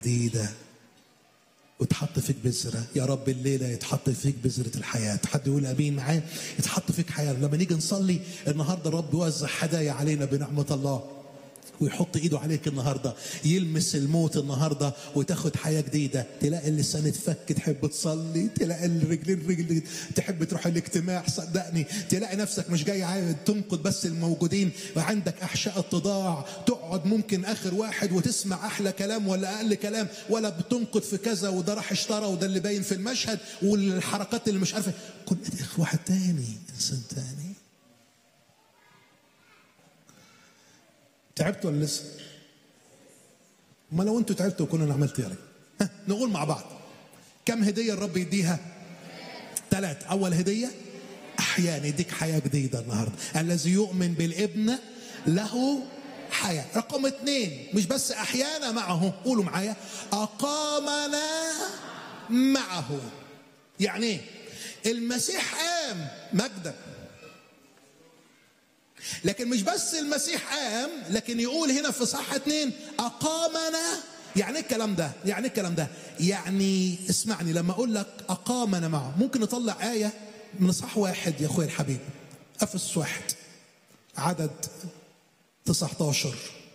جديدة وتحط فيك بذرة يا رب الليلة يتحط فيك بذرة الحياة حد يقول أمين معايا يتحط فيك حياة لما نيجي نصلي النهاردة الرب يوزع هدايا علينا بنعمة الله ويحط ايده عليك النهارده يلمس الموت النهارده وتاخد حياه جديده تلاقي اللسان اتفك تحب تصلي تلاقي الرجلين رجل تحب تروح الاجتماع صدقني تلاقي نفسك مش جاي عايز تنقد بس الموجودين وعندك احشاء اتضاع تقعد ممكن اخر واحد وتسمع احلى كلام ولا اقل كلام ولا بتنقد في كذا وده راح اشترى وده اللي باين في المشهد والحركات اللي مش عارفه كل ده واحد تاني انسان تاني تعبتوا ولا لسه؟ ما لو انتوا تعبتوا كنا انا عملت ايه؟ ها نقول مع بعض كم هديه الرب يديها؟ ثلاث اول هديه احيانا يديك حياه جديده النهارده الذي يؤمن بالابن له حياه رقم اثنين مش بس احيانا معه قولوا معايا اقامنا معه يعني ايه؟ المسيح قام مجدا لكن مش بس المسيح قام لكن يقول هنا في صح اتنين أقامنا يعني ايه الكلام ده؟ يعني ايه الكلام ده؟ يعني اسمعني لما اقول لك أقامنا معه ممكن نطلع آية من صح واحد يا اخويا الحبيب أفس واحد عدد 19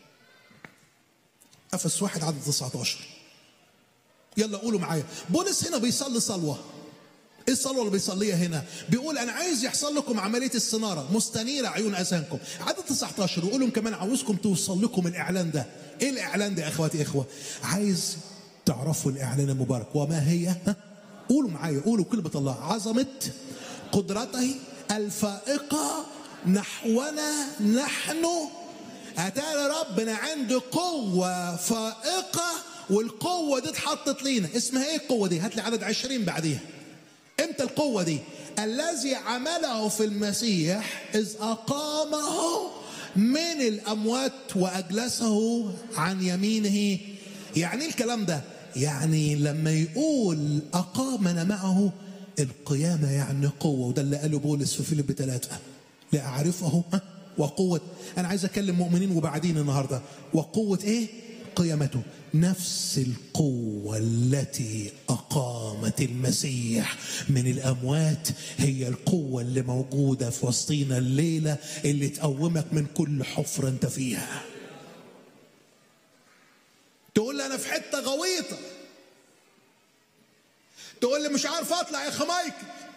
أفس واحد عدد 19 يلا قولوا معايا بولس هنا بيصلي صلوه ايه الصلوه اللي بيصليها هنا؟ بيقول انا عايز يحصل لكم عمليه الصناره مستنيره عيون اذهانكم. عدد 19 ويقول لهم كمان عاوزكم توصل لكم الاعلان ده. ايه الاعلان ده يا اخواتي اخوه؟ عايز تعرفوا الاعلان المبارك وما هي؟ ها؟ قولوا معايا قولوا كلمه الله عظمه قدرته الفائقه نحونا نحن اتاري ربنا عنده قوه فائقه والقوه دي اتحطت لينا اسمها ايه القوه دي؟ هات لي عدد 20 بعديها. امتى القوه دي الذي عمله في المسيح اذ اقامه من الاموات واجلسه عن يمينه يعني ايه الكلام ده يعني لما يقول اقامنا معه القيامه يعني قوه وده اللي قاله بولس في فيليب ثلاثه لاعرفه وقوه انا عايز اكلم مؤمنين وبعدين النهارده وقوه ايه قيامته نفس القوة التي أقامت المسيح من الأموات هي القوة اللي موجودة في وسطينا الليلة اللي تقومك من كل حفرة أنت فيها تقول لي أنا في حتة غويطة تقول لي مش عارف أطلع يا خمايك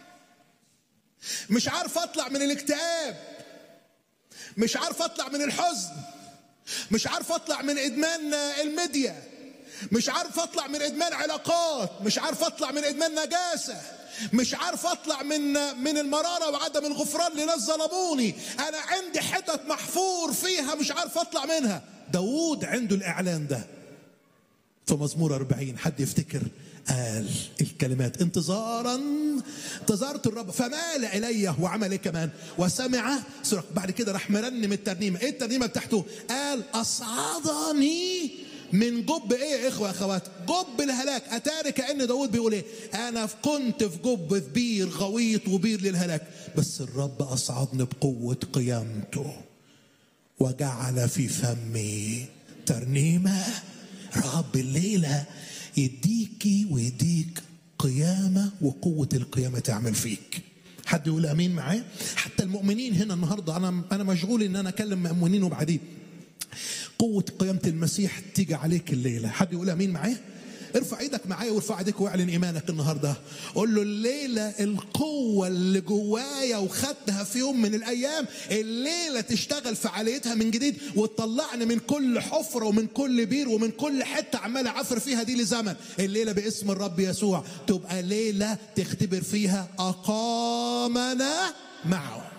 مش عارف أطلع من الاكتئاب مش عارف أطلع من الحزن مش عارف اطلع من ادمان الميديا مش عارف اطلع من ادمان علاقات مش عارف اطلع من ادمان نجاسه مش عارف اطلع من من المراره وعدم الغفران لناس ظلموني انا عندي حتت محفور فيها مش عارف اطلع منها داوود عنده الاعلان ده في مزمور 40 حد يفتكر قال الكلمات انتظارا انتظرت الرب فمال الي وعمل ايه كمان وسمع صراخ بعد كده راح مرنم الترنيمه ايه الترنيمه بتاعته قال اصعدني من جب ايه يا اخوه اخوات جب الهلاك اتاري كان داود بيقول ايه انا كنت في جب في بير غويط وبير للهلاك بس الرب اصعدني بقوه قيامته وجعل في فمي ترنيمه رب الليله يديكي ويديك قيامة وقوة القيامة تعمل فيك حد يقول امين معايا حتى المؤمنين هنا النهارده انا انا مشغول ان انا اكلم مؤمنين وبعدين قوة قيامة المسيح تيجي عليك الليلة حد يقول امين معايا ارفع ايدك معايا وارفع ايدك واعلن ايمانك النهارده قول له الليله القوه اللي جوايا وخدتها في يوم من الايام الليله تشتغل فعاليتها من جديد وتطلعني من كل حفره ومن كل بير ومن كل حته عمال اعفر فيها دي لزمن الليله باسم الرب يسوع تبقى ليله تختبر فيها اقامنا معه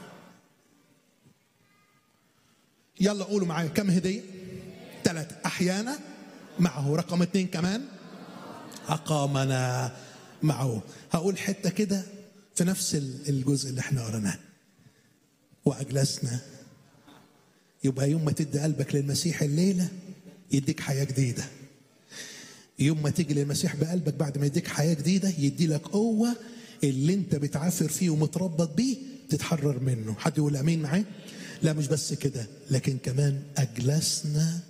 يلا قولوا معايا كم هديه ثلاثه احيانا معه رقم اثنين كمان أقامنا معه هقول حتة كده في نفس الجزء اللي احنا قرناه وأجلسنا يبقى يوم ما تدي قلبك للمسيح الليلة يديك حياة جديدة يوم ما تيجي للمسيح بقلبك بعد ما يديك حياة جديدة يدي لك قوة اللي انت بتعافر فيه ومتربط بيه تتحرر منه حد يقول امين معايا لا مش بس كده لكن كمان اجلسنا